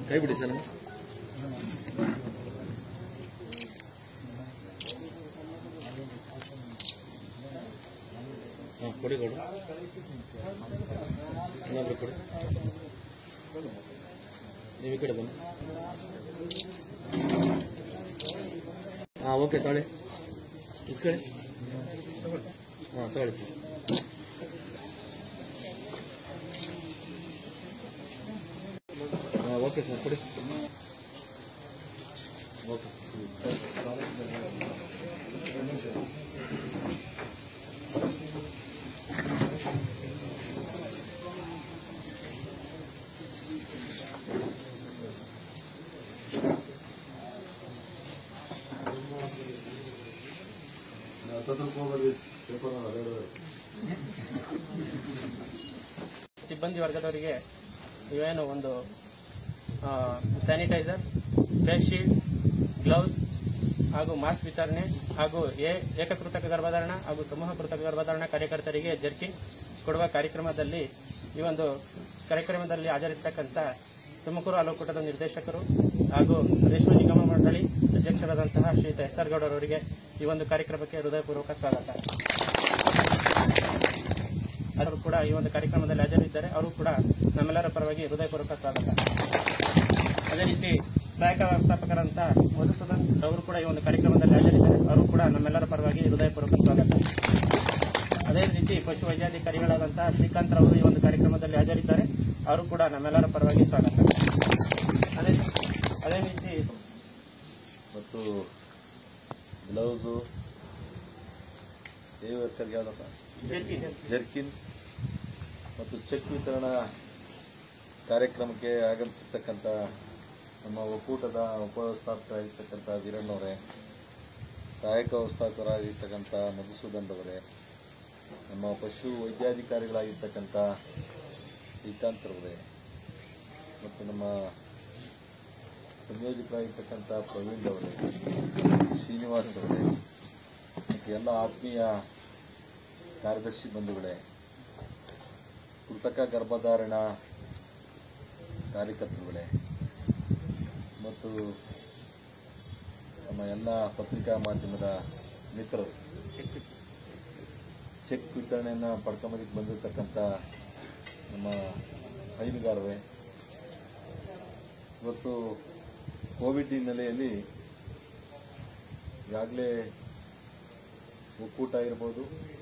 ಕೈ ಬಿಡಿ ಸರ್ ಹಾಂ ಕೊಡಿ ಕೊಡು ಇನ್ನೊಬ್ರು ಕೊಡಿ ನೀವು ಈ ಕಡೆ ಬನ್ನಿ ಹಾಂ ಓಕೆ ತಗೊಳ್ಳಿ ಇಸ್ಕೊಳ್ಳಿ ಹಾಂ ತಗೊಳ್ಳಿ ಸರ್ ಹಾಂ ಓಕೆ ಸರ್ ಕೊಡಿ ಓಕೆ ಸಿಬ್ಬಂದಿ ವರ್ಗದವರಿಗೆ ಇವೇನು ಒಂದು ಸ್ಯಾನಿಟೈಸರ್ ಫೇಸ್ ಶೀಲ್ಡ್ ಗ್ಲೌಸ್ ಹಾಗೂ ಮಾಸ್ಕ್ ವಿತರಣೆ ಹಾಗೂ ಏ- ಏಕಕೃತಕ ಗರ್ಭಧಾರಣ ಹಾಗೂ ಸಮೂಹ ಕೃತಕ ಗರ್ಭಧಾರಣ ಕಾರ್ಯಕರ್ತರಿಗೆ ಜರ್ಕಿನ್ ಕೊಡುವ ಕಾರ್ಯಕ್ರಮದಲ್ಲಿ ಈ ಒಂದು ಕಾರ್ಯಕ್ರಮದಲ್ಲಿ ಹಾಜರಿರ್ತಕ್ಕಂಥ ತುಮಕೂರು ಅಲೋಕೂಟದ ನಿರ್ದೇಶಕರು ಹಾಗೂ ರೇಷ್ಮೆ ನಿಗಮ ಮಂಡಳಿ ಅಧ್ಯಕ್ಷರಾದಂತಹ ಶ್ರೀಯುತ ಎಸ್ ಆರ್ ಗೌಡರವರಿಗೆ ಈ ಒಂದು ಕಾರ್ಯಕ್ರಮಕ್ಕೆ ಹೃದಯಪೂರ್ವಕ ಸ್ವಾಗತ ಅವರು ಕೂಡ ಈ ಒಂದು ಕಾರ್ಯಕ್ರಮದಲ್ಲಿ ಹಾಜರಿದ್ದಾರೆ ಅವರು ಕೂಡ ನಮ್ಮೆಲ್ಲರ ಪರವಾಗಿ ಹೃದಯಪೂರ್ವಕ ಸ್ವಾಗತ ಅದೇ ರೀತಿ ಸಹಾಯಕ ವ್ಯವಸ್ಥಾಪಕರಂತ ಮಧುಸೂದನ್ ಅವರು ಕೂಡ ಈ ಒಂದು ಕಾರ್ಯಕ್ರಮದಲ್ಲಿ ಹಾಜರಿದ್ದಾರೆ ಅವರು ಕೂಡ ನಮ್ಮೆಲ್ಲರ ಪರವಾಗಿ ಹೃದಯಪೂರ್ವಕ ಸ್ವಾಗತ ಅದೇ ರೀತಿ ಪಶು ವೈದ್ಯಾಧಿಕಾರಿಗಳಾದಂತಹ ಶ್ರೀಕಾಂತ್ ಅವರು ಈ ಒಂದು ಕಾರ್ಯಕ್ರಮದಲ್ಲಿ ಹಾಜರಿದ್ದಾರೆ ಅವರು ಕೂಡ ನಮ್ಮೆಲ್ಲರ ಪರವಾಗಿ ಸ್ವಾಗತ ಅದೇ ಅದೇ ರೀತಿ ಮತ್ತು ಗ್ಲೌಸು ಏ ವರ್ಕರ್ಗೆ ಯಾವುದಪ್ಪ ಜರ್ಕಿನ್ ಮತ್ತು ಚೆಕ್ ವಿತರಣಾ ಕಾರ್ಯಕ್ರಮಕ್ಕೆ ಆಗಮಿಸಿರ್ತಕ್ಕಂಥ ನಮ್ಮ ಒಕ್ಕೂಟದ ಉಪವ್ಯವಸ್ಥಾಪಕರಾಗಿರ್ತಕ್ಕಂಥ ವೀರಣ್ಣವರೇ ಸಹಾಯಕ ವ್ಯವಸ್ಥಾಪಕರಾಗಿರ್ತಕ್ಕಂಥ ಮಧುಸೂದನ್ ಅವರೇ ನಮ್ಮ ಪಶು ವೈದ್ಯಾಧಿಕಾರಿಗಳಾಗಿರ್ತಕ್ಕಂಥ ಶ್ರೀಕಾಂತ್ ಅವರೇ ಮತ್ತು ನಮ್ಮ ಸಂಯೋಜಕರಾಗಿರ್ತಕ್ಕಂಥ ಪ್ರವೀಣ್ ಅವರೇ ಶ್ರೀನಿವಾಸ್ ಅವರೇ ಮತ್ತು ಎಲ್ಲ ಆತ್ಮೀಯ ಕಾರ್ಯದರ್ಶಿ ಬಂಧುಗಳೇ ಕೃತಕ ಗರ್ಭಧಾರಣ ಕಾರ್ಯಕರ್ತರುಗಳೇ ಮತ್ತು ನಮ್ಮ ಎಲ್ಲ ಪತ್ರಿಕಾ ಮಾಧ್ಯಮದ ಮಿತ್ರರು ಚೆಕ್ ವಿತರಣೆಯನ್ನು ಪಡ್ಕೊಂಬದಕ್ಕೆ ಬಂದಿರತಕ್ಕಂಥ ನಮ್ಮ ಹೈನುಗಾರರೇ ಇವತ್ತು ಕೋವಿಡ್ ಹಿನ್ನೆಲೆಯಲ್ಲಿ ಈಗಾಗಲೇ ಒಕ್ಕೂಟ ಇರ್ಬೋದು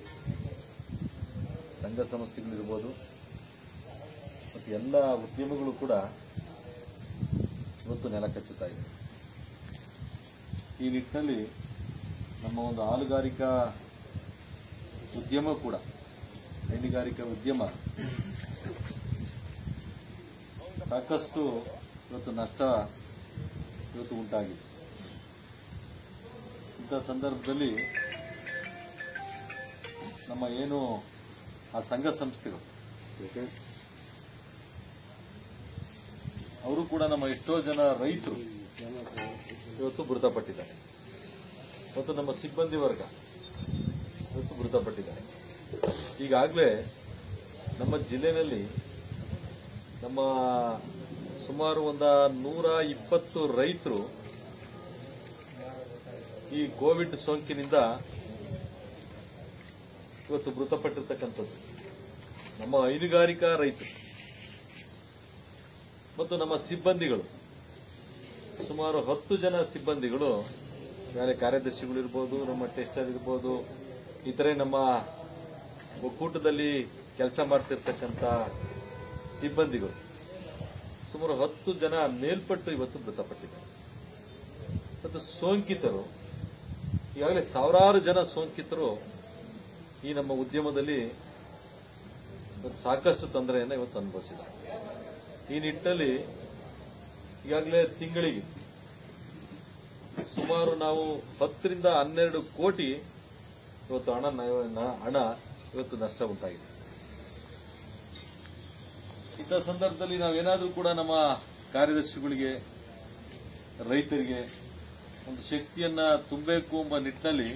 ಸಂಘ ಸಂಸ್ಥೆಗಳಿರ್ಬೋದು ಮತ್ತು ಎಲ್ಲ ಉದ್ಯಮಗಳು ಕೂಡ ಇವತ್ತು ನೆಲ ಕಚ್ಚುತ್ತಾ ಇದೆ ಈ ನಿಟ್ಟಿನಲ್ಲಿ ನಮ್ಮ ಒಂದು ಹಾಲುಗಾರಿಕಾ ಉದ್ಯಮ ಕೂಡ ಹೈನುಗಾರಿಕಾ ಉದ್ಯಮ ಸಾಕಷ್ಟು ಇವತ್ತು ನಷ್ಟ ಇವತ್ತು ಉಂಟಾಗಿದೆ ಇಂಥ ಸಂದರ್ಭದಲ್ಲಿ ನಮ್ಮ ಏನು ಆ ಸಂಘ ಸಂಸ್ಥೆಗಳು ಅವರು ಕೂಡ ನಮ್ಮ ಎಷ್ಟೋ ಜನ ರೈತರು ಇವತ್ತು ಮೃತಪಟ್ಟಿದ್ದಾರೆ ಮತ್ತು ನಮ್ಮ ಸಿಬ್ಬಂದಿ ವರ್ಗ ಇವತ್ತು ಮೃತಪಟ್ಟಿದ್ದಾರೆ ಈಗಾಗಲೇ ನಮ್ಮ ಜಿಲ್ಲೆಯಲ್ಲಿ ನಮ್ಮ ಸುಮಾರು ಒಂದು ನೂರ ಇಪ್ಪತ್ತು ರೈತರು ಈ ಕೋವಿಡ್ ಸೋಂಕಿನಿಂದ ಇವತ್ತು ಮೃತಪಟ್ಟಿರ್ತಕ್ಕಂಥದ್ದು ನಮ್ಮ ಹೈನುಗಾರಿಕಾ ರೈತರು ಮತ್ತು ನಮ್ಮ ಸಿಬ್ಬಂದಿಗಳು ಸುಮಾರು ಹತ್ತು ಜನ ಸಿಬ್ಬಂದಿಗಳು ಬೇರೆ ಕಾರ್ಯದರ್ಶಿಗಳಿರ್ಬೋದು ನಮ್ಮ ಟೆಸ್ಟರ್ ಇರ್ಬೋದು ಇತರೆ ನಮ್ಮ ಒಕ್ಕೂಟದಲ್ಲಿ ಕೆಲಸ ಮಾಡ್ತಿರ್ತಕ್ಕಂಥ ಸಿಬ್ಬಂದಿಗಳು ಸುಮಾರು ಹತ್ತು ಜನ ಮೇಲ್ಪಟ್ಟು ಇವತ್ತು ಮೃತಪಟ್ಟಿದ್ದಾರೆ ಮತ್ತು ಸೋಂಕಿತರು ಈಗಾಗಲೇ ಸಾವಿರಾರು ಜನ ಸೋಂಕಿತರು ಈ ನಮ್ಮ ಉದ್ಯಮದಲ್ಲಿ ಇವತ್ತು ಸಾಕಷ್ಟು ತೊಂದರೆಯನ್ನು ಇವತ್ತು ಅನುಭವಿಸಿದ್ದಾರೆ ಈ ನಿಟ್ಟಿನಲ್ಲಿ ಈಗಾಗಲೇ ತಿಂಗಳಿಗೆ ಸುಮಾರು ನಾವು ಹತ್ತರಿಂದ ಹನ್ನೆರಡು ಕೋಟಿ ಇವತ್ತು ಹಣ ನ- ಹಣ ಇವತ್ತು ನಷ್ಟ ಉಂಟಾಗಿದೆ ಇಂಥ ಸಂದರ್ಭದಲ್ಲಿ ನಾವೇನಾದ್ರೂ ಕೂಡ ನಮ್ಮ ಕಾರ್ಯದರ್ಶಿಗಳಿಗೆ ರೈತರಿಗೆ ಒಂದು ಶಕ್ತಿಯನ್ನ ತುಂಬಬೇಕು ಎಂಬ ನಿಟ್ಟಿನಲ್ಲಿ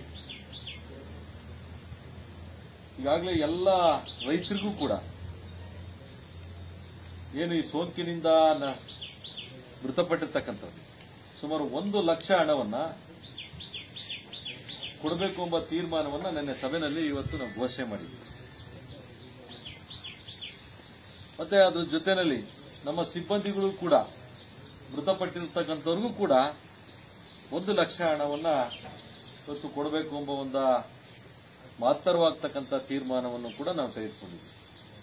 ಈಗಾಗಲೇ ಎಲ್ಲ ರೈತರಿಗೂ ಕೂಡ ಏನು ಈ ಸೋಂಕಿನಿಂದ ನ- ಮೃತಪಟ್ಟಿರ್ತಕ್ಕಂಥವ್ರು ಸುಮಾರು ಒಂದು ಲಕ್ಷ ಹಣವನ್ನ ಕೊಡಬೇಕು ಎಂಬ ತೀರ್ಮಾನವನ್ನ ನಿನ್ನೆ ಸಭೆಯಲ್ಲಿ ಇವತ್ತು ನಾವು ಘೋಷಣೆ ಮಾಡಿದ್ವಿ ಮತ್ತೆ ಅದ್ರ ಜೊತೆನಲ್ಲಿ ನಮ್ಮ ಸಿಬ್ಬಂದಿಗಳು ಕೂಡ ಮೃತಪಟ್ಟಿರ್ತಕ್ಕಂಥವ್ರಿಗೂ ಕೂಡ ಒಂದು ಲಕ್ಷ ಹಣವನ್ನ ಇವತ್ತು ಕೊಡಬೇಕು ಎಂಬ ಒಂದು ಮಹತ್ತರವಾಗ್ತಕ್ಕಂಥ ತೀರ್ಮಾನವನ್ನು ಕೂಡ ನಾವು ತೆಗೆದುಕೊಂಡಿದ್ವಿ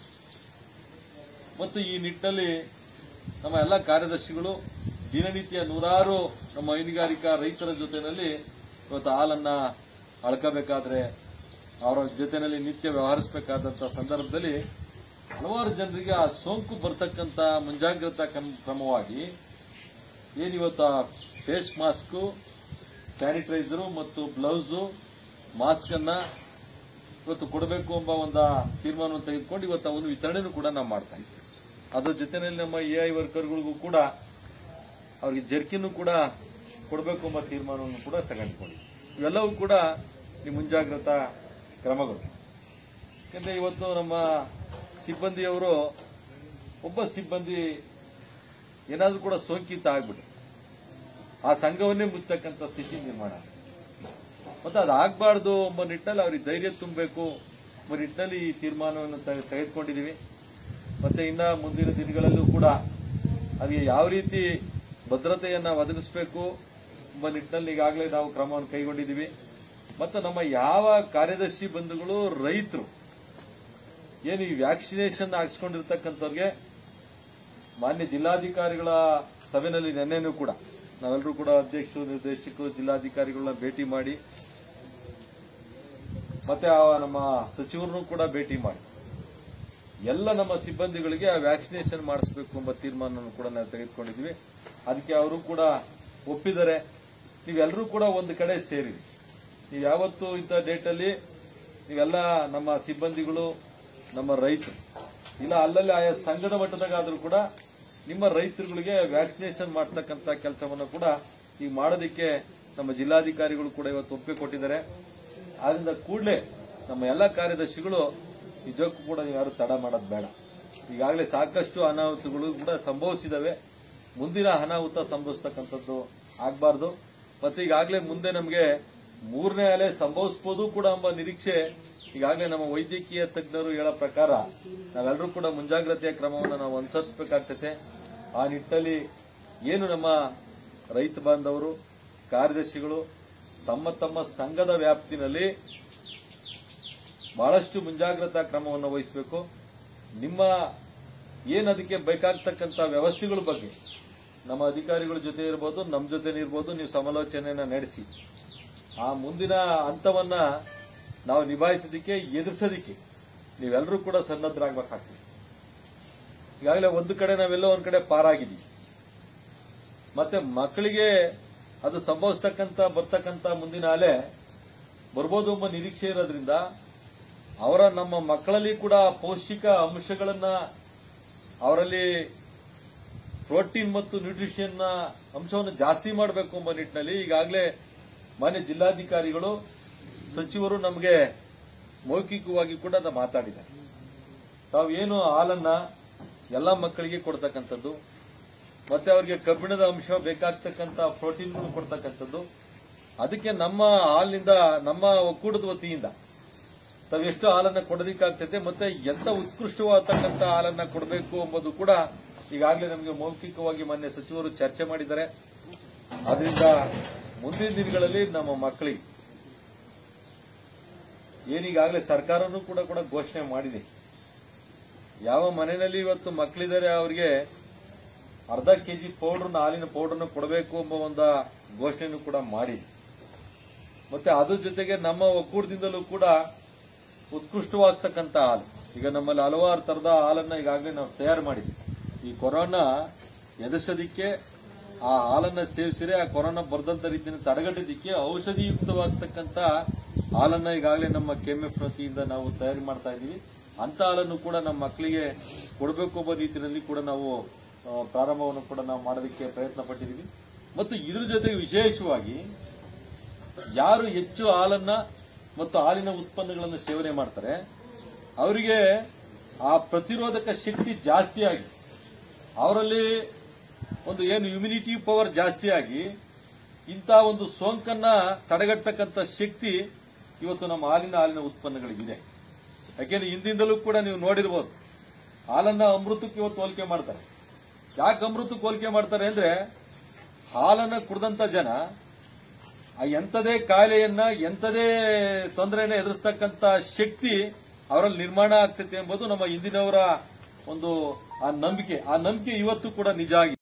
ಮತ್ತು ಈ ನಿಟ್ಟಿನಲ್ಲಿ ನಮ್ಮ ಎಲ್ಲ ಕಾರ್ಯದರ್ಶಿಗಳು ದಿನನಿತ್ಯ ನೂರಾರು ನಮ್ಮ ಹೈನುಗಾರಿಕಾ ರೈತರ ಜೊತೆನಲ್ಲಿ ಇವತ್ತು ಹಾಲನ್ನ ಅಳ್ಕಬೇಕಾದ್ರೆ ಅವರ ಜೊತೆನಲ್ಲಿ ನಿತ್ಯ ವ್ಯವಹರಿಸಬೇಕಾದಂತ ಸಂದರ್ಭದಲ್ಲಿ ಹಲವಾರು ಜನರಿಗೆ ಆ ಸೋಂಕು ಬರ್ತಕ್ಕಂತ ಮುಂಜಾಗ್ರತಾ ಕ್ರಮ- ಕ್ರಮವಾಗಿ ಏನಿವತ್ತು ಫೇಸ್ ಮಾಸ್ಕ್ ಸ್ಯಾನಿಟೈಸರು ಮತ್ತು ಬ್ಲೌಸು ಮಾಸ್ಕ್ ಅನ್ನ ಇವತ್ತು ಕೊಡಬೇಕು ಎಂಬ ಒಂದು ತೀರ್ಮಾನವನ್ನು ತೆಗೆದುಕೊಂಡು ಇವತ್ತು ಅವನು ವಿತರಣೆನೂ ಕೂಡ ನಾವು ಮಾಡ್ತಾ ಇದ್ದೀವಿ ಅದ್ರ ಜೊತೆಯಲ್ಲಿ ನಮ್ಮ ಎ ಐ ವರ್ಕರ್ಗಳಿಗೂ ಕೂಡ ಅವ್ರಿಗೆ ಜರ್ಕಿನೂ ಕೂಡ ಕೊಡಬೇಕು ಎಂಬ ತೀರ್ಮಾನವನ್ನು ಕೂಡ ತಗೊಂಡ್ಕೊಂಡಿದ್ವಿ ಇವೆಲ್ಲವೂ ಕೂಡ ಈ ಮುಂಜಾಗ್ರತಾ ಕ್ರಮಗಳು ಯಾಕಂದ್ರೆ ಇವತ್ತು ನಮ್ಮ ಸಿಬ್ಬಂದಿಯವರು ಒಬ್ಬ ಸಿಬ್ಬಂದಿ ಏನಾದ್ರೂ ಕೂಡ ಸೋಂಕಿತ ಆಗ್ಬಿಟ್ಟು ಆ ಸಂಘವನ್ನೇ ಮುಚ್ಚತಕ್ಕಂಥ ಸ್ಥಿತಿ ನಿರ್ಮಾಣ ಆಗಿದೆ. ಮತ್ತೆ ಅದಾಗಬಾರ್ದು ಎಂಬ ನಿಟ್ಟಿನಲ್ಲಿ ಅವ್ರಿಗೆ ಧೈರ್ಯ ತುಂಬಬೇಕು ಎಂಬ ನಿಟ್ಟಿನಲ್ಲಿ ಈ ತೀರ್ಮಾನವನ್ನು ತೆಗೆ- ತೆಗೆದುಕೊಂಡಿದ್ದೀವಿ ಮತ್ತೆ ಇನ್ನ ಮುಂದಿನ ದಿನಗಳಲ್ಲೂ ಕೂಡ ಅದಕ್ಕೆ ಯಾವ ರೀತಿ ಭದ್ರತೆಯನ್ನ ಒದಗಿಸಬೇಕು ಎಂಬ ನಿಟ್ಟಿನಲ್ಲಿ ಈಗಾಗಲೇ ನಾವು ಕ್ರಮವನ್ನು ಕೈಗೊಂಡಿದ್ದೀವಿ ಮತ್ತು ನಮ್ಮ ಯಾವ ಕಾರ್ಯದರ್ಶಿ ಬಂಧುಗಳು ರೈತರು ಏನು ಈ ವ್ಯಾಕ್ಸಿನೇಷನ್ ಹಾಕ್ಸ್ಕೊಂಡಿರ್ತಕ್ಕಂಥವ್ರಿಗೆ ಮಾನ್ಯ ಜಿಲ್ಲಾಧಿಕಾರಿಗಳ ಸಭೆಯಲ್ಲಿ ನಿನ್ನೆನೂ ಕೂಡ ನಾವೆಲ್ಲರೂ ಕೂಡ ಅಧ್ಯಕ್ಷರು ನಿರ್ದೇಶಕರು ಜಿಲ್ಲಾಧಿಕಾರಿಗಳನ್ನ ಭೇಟಿ ಮಾಡಿ ಮತ್ತೆ ಆ ನಮ್ಮ ಸಚಿವರನ್ನು ಕೂಡ ಭೇಟಿ ಮಾಡಿ ಎಲ್ಲ ನಮ್ಮ ಸಿಬ್ಬಂದಿಗಳಿಗೆ ಆ ವ್ಯಾಕ್ಸಿನೇಷನ್ ಮಾಡಿಸಬೇಕು ಎಂಬ ತೀರ್ಮಾನವನ್ನು ಕೂಡ ನಾವು ತೆಗೆದುಕೊಂಡಿದ್ವಿ ಅದಕ್ಕೆ ಅವರು ಕೂಡ ಒಪ್ಪಿದ್ದಾರೆ ನೀವೆಲ್ಲರೂ ಕೂಡ ಒಂದು ಕಡೆ ಸೇರಿರಿ ನೀವು ಯಾವತ್ತು ಇಂಥ ಡೇಟಲ್ಲಿ ನೀವೆಲ್ಲ ನಮ್ಮ ಸಿಬ್ಬಂದಿಗಳು ನಮ್ಮ ರೈತರು ಇಲ್ಲ ಅಲ್ಲಲ್ಲಿ ಆಯಾ ಸಂಘದ ಮಟ್ಟದಾಗಾದ್ರೂ ಕೂಡ ನಿಮ್ಮ ರೈತರುಗಳಿಗೆ ವ್ಯಾಕ್ಸಿನೇಷನ್ ಮಾಡ್ತಕ್ಕಂಥ ಕೆಲಸವನ್ನು ಕೂಡ ಈಗ ಮಾಡೋದಕ್ಕೆ ನಮ್ಮ ಜಿಲ್ಲಾಧಿಕಾರಿಗಳು ಕೂಡ ಇವತ್ತು ಒಪ್ಪಿಗೆ ಕೊಟ್ಟಿದ್ದಾರೆ ಆದ್ರಿಂದ ಕೂಡಲೇ ನಮ್ಮ ಎಲ್ಲ ಕಾರ್ಯದರ್ಶಿಗಳು ನಿಜಕ್ಕೂ ಕೂಡ ಯಾರು ತಡ ಮಾಡೋದು ಬೇಡ ಈಗಾಗಲೇ ಸಾಕಷ್ಟು ಅನಾಹುತಗಳು ಕೂಡ ಸಂಭವಿಸಿದವೆ ಮುಂದಿನ ಅನಾಹುತ ಸಂಭವಿಸ್ತಕ್ಕಂಥದ್ದು ಆಗಬಾರ್ದು ಮತ್ತೆ ಈಗಾಗಲೇ ಮುಂದೆ ನಮಗೆ ಮೂರನೇ ಅಲೆ ಸಂಭವಿಸಬಹುದು ಕೂಡ ಎಂಬ ನಿರೀಕ್ಷೆ ಈಗಾಗಲೇ ನಮ್ಮ ವೈದ್ಯಕೀಯ ತಜ್ಞರು ಹೇಳೋ ಪ್ರಕಾರ ನಾವೆಲ್ಲರೂ ಕೂಡ ಮುಂಜಾಗ್ರತೆಯ ಕ್ರಮವನ್ನು ನಾವು ಅನುಸರಿಸಬೇಕಾಗ್ತೈತೆ ಆ ನಿಟ್ಟಿನಲ್ಲಿ ಏನು ನಮ್ಮ ರೈತ ಬಾಂಧವರು ಕಾರ್ಯದರ್ಶಿಗಳು ತಮ್ಮ ತಮ್ಮ ಸಂಘದ ವ್ಯಾಪ್ತಿನಲ್ಲಿ ಬಹಳಷ್ಟು ಮುಂಜಾಗ್ರತಾ ಕ್ರಮವನ್ನು ವಹಿಸಬೇಕು ನಿಮ್ಮ ಏನು ಅದಕ್ಕೆ ಬೇಕಾಗ್ತಕ್ಕಂಥ ವ್ಯವಸ್ಥೆಗಳ ಬಗ್ಗೆ ನಮ್ಮ ಅಧಿಕಾರಿಗಳ ಜೊತೆ ಇರ್ಬೋದು ನಮ್ಮ ಜೊತೆ ಇರ್ಬೋದು ನೀವು ಸಮಾಲೋಚನೆಯನ್ನ ನಡೆಸಿ ಆ ಮುಂದಿನ ಹಂತವನ್ನ ನಾವು ನಿಭಾಯಿಸೋದಕ್ಕೆ ಎದುರಿಸೋದಕ್ಕೆ ನೀವೆಲ್ಲರೂ ಕೂಡ ಸನ್ನದ್ಧರಾಗಬೇಕಾಗ್ತದೆ ಈಗಾಗಲೇ ಒಂದು ಕಡೆ ನಾವೆಲ್ಲೋ ಒಂದ್ ಕಡೆ ಪಾರಾಗಿದ್ದೀವಿ ಮತ್ತೆ ಮಕ್ಕಳಿಗೆ ಅದು ಸಂಭವಿಸ್ತಕ್ಕಂಥ ಬರ್ತಕ್ಕಂಥ ಮುಂದಿನ ಅಲೆ ಬರ್ಬೋದು ಎಂಬ ನಿರೀಕ್ಷೆ ಇರೋದ್ರಿಂದ ಅವರ ನಮ್ಮ ಮಕ್ಕಳಲ್ಲಿ ಕೂಡ ಪೌಷ್ಟಿಕ ಅಂಶಗಳನ್ನ ಅವರಲ್ಲಿ ಪ್ರೋಟೀನ್ ಮತ್ತು ನ್ಯೂಟ್ರಿಷನ್ ಅಂಶವನ್ನು ಜಾಸ್ತಿ ಮಾಡಬೇಕು ಎಂಬ ನಿಟ್ಟಿನಲ್ಲಿ ಈಗಾಗಲೇ ಮಾನ್ಯ ಜಿಲ್ಲಾಧಿಕಾರಿಗಳು ಸಚಿವರು ನಮಗೆ ಮೌಖಿಕವಾಗಿ ಕೂಡ ಅದು ಮಾತಾಡಿದ್ದಾರೆ ತಾವು ಏನು ಹಾಲನ್ನ ಎಲ್ಲ ಮಕ್ಕಳಿಗೆ ಕೊಡ್ತಕ್ಕಂಥದ್ದು ಮತ್ತೆ ಅವರಿಗೆ ಕಬ್ಬಿಣದ ಅಂಶ ಬೇಕಾಗ್ತಕ್ಕಂಥ ಪ್ರೋಟೀನ್ಗಳು ಕೊಡ್ತಕ್ಕಂಥದ್ದು ಅದಕ್ಕೆ ನಮ್ಮ ಹಾಲಿನಿಂದ ನಮ್ಮ ಒಕ್ಕೂಟದ ವತಿಯಿಂದ ತಾವು ಎಷ್ಟು ಹಾಲನ್ನ ಕೊಡೋದಕ್ಕಾಗ್ತೈತೆ ಮತ್ತೆ ಎಂತ ಉತ್ಕೃಷ್ಟವಾಗತಕ್ಕಂಥ ಹಾಲನ್ನ ಕೊಡಬೇಕು ಎಂಬುದು ಕೂಡ ಈಗಾಗಲೇ ನಮಗೆ ಮೌಖಿಕವಾಗಿ ಮಾನ್ಯ ಸಚಿವರು ಚರ್ಚೆ ಮಾಡಿದ್ದಾರೆ ಆದ್ರಿಂದ ಮುಂದಿನ ದಿನಗಳಲ್ಲಿ ನಮ್ಮ ಮಕ್ಕಳಿಗೆ ಏನೀಗಾಗಲೇ ಸರ್ಕಾರನೂ ಕೂಡ ಕೂಡ ಘೋಷಣೆ ಮಾಡಿದೆ ಯಾವ ಮನೆಯಲ್ಲಿ ಇವತ್ತು ಮಕ್ಕಳಿದ್ದಾರೆ ಅವರಿಗೆ ಅರ್ಧ ಕೆಜಿ ಪೌಡರ್ನ ಹಾಲಿನ ಪೌಡರ್ನ ಕೊಡಬೇಕು ಎಂಬ ಒಂದು ಘೋಷಣೆಯನ್ನು ಕೂಡ ಮಾಡಿ ಮತ್ತೆ ಅದ್ರ ಜೊತೆಗೆ ನಮ್ಮ ಒಕ್ಕೂಟದಿಂದಲೂ ಕೂಡ ಉತ್ಕೃಷ್ಟವಾಗ್ತಕ್ಕಂಥ ಹಾಲು ಈಗ ನಮ್ಮಲ್ಲಿ ಹಲವಾರು ತರದ ಹಾಲನ್ನ ಈಗಾಗಲೇ ನಾವು ತಯಾರು ಮಾಡಿದ್ವಿ ಈ ಕೊರೋನಾ ಎದುರಿಸೋದಿಕ್ಕೆ ಆ ಹಾಲನ್ನ ಸೇವಿಸಿದ್ರೆ ಆ ಕೊರೋನಾ ಬರ್ದಂತ ರೀತಿಯನ್ನು ತಡೆಗಟ್ಟೋದಿಕ್ಕೆ ಔಷಧಿಯುಕ್ತವಾಗ್ತಕ್ಕಂಥ ಹಾಲನ್ನ ಈಗಾಗಲೇ ನಮ್ಮ ಕೆಎಂಎಫ್ ವತಿಯಿಂದ ನಾವು ತಯಾರಿ ಮಾಡ್ತಾ ಇದ್ದೀವಿ ಅಂತ ಹಾಲನ್ನು ಕೂಡ ನಮ್ಮ ಮಕ್ಕಳಿಗೆ ಕೊಡಬೇಕು ಎಂಬ ರೀತಿಯಲ್ಲಿ ಕೂಡ ನಾವು ಆ, ಪ್ರಾರಂಭವನ್ನು ಕೂಡ ನಾವು ಮಾಡೋದಕ್ಕೆ ಪ್ರಯತ್ನ ಪಟ್ಟಿದ್ದೀವಿ ಮತ್ತು ಇದ್ರ ಜೊತೆಗೆ ವಿಶೇಷವಾಗಿ ಯಾರು ಹೆಚ್ಚು ಹಾಲನ್ನ ಮತ್ತು ಹಾಲಿನ ಉತ್ಪನ್ನಗಳನ್ನು ಸೇವನೆ ಮಾಡ್ತಾರೆ ಅವರಿಗೆ ಆ ಪ್ರತಿರೋಧಕ ಶಕ್ತಿ ಜಾಸ್ತಿ ಆಗಿ ಅವರಲ್ಲಿ ಒಂದು ಏನು ಇಮ್ಯುನಿಟಿ ಪವರ್ ಜಾಸ್ತಿ ಆಗಿ ಇಂಥ ಒಂದು ಸೋಂಕನ್ನ ತಡೆಗಟ್ಟತಕ್ಕಂಥ ಶಕ್ತಿ ಇವತ್ತು ನಮ್ಮ ಹಾಲಿನ ಹಾಲಿನ ಉತ್ಪನ್ನಗಳಿಗಿದೆ ಯಾಕೆಂದ್ರೆ ಹಿಂದಿಂದಲೂ ಕೂಡ ನೀವು ನೋಡಿರ್ಬೋದು ಹಾಲನ್ನ ಅಮೃತಕ್ಕೆ ಇವತ್ತು ಹೋಲಿಕೆ ಮಾಡ್ತಾರೆ ಯಾಕೆ ಅಮೃತಕ್ಕೆ ಹೋಲಿಕೆ ಮಾಡ್ತಾರೆ ಅಂದ್ರೆ ಹಾಲನ್ನ ಕುಡ್ದಂತ ಜನ ಆ ಎಂಥದೇ ಕಾಯಿಲೆಯನ್ನ ಎಂಥದೇ ತೊಂದರೆಯನ್ನ ಎದುರಿಸ್ತಕ್ಕಂಥ ಶಕ್ತಿ ಅವರಲ್ಲಿ ನಿರ್ಮಾಣ ಆಗ್ತೈತೆ ಎಂಬುದು ನಮ್ಮ ಹಿಂದಿನವರ ಒಂದು ಆ ನಂಬಿಕೆ ಆ ನಂಬಿಕೆ ಇವತ್ತು ಕೂಡ ನಿಜ ಆಗಿದೆ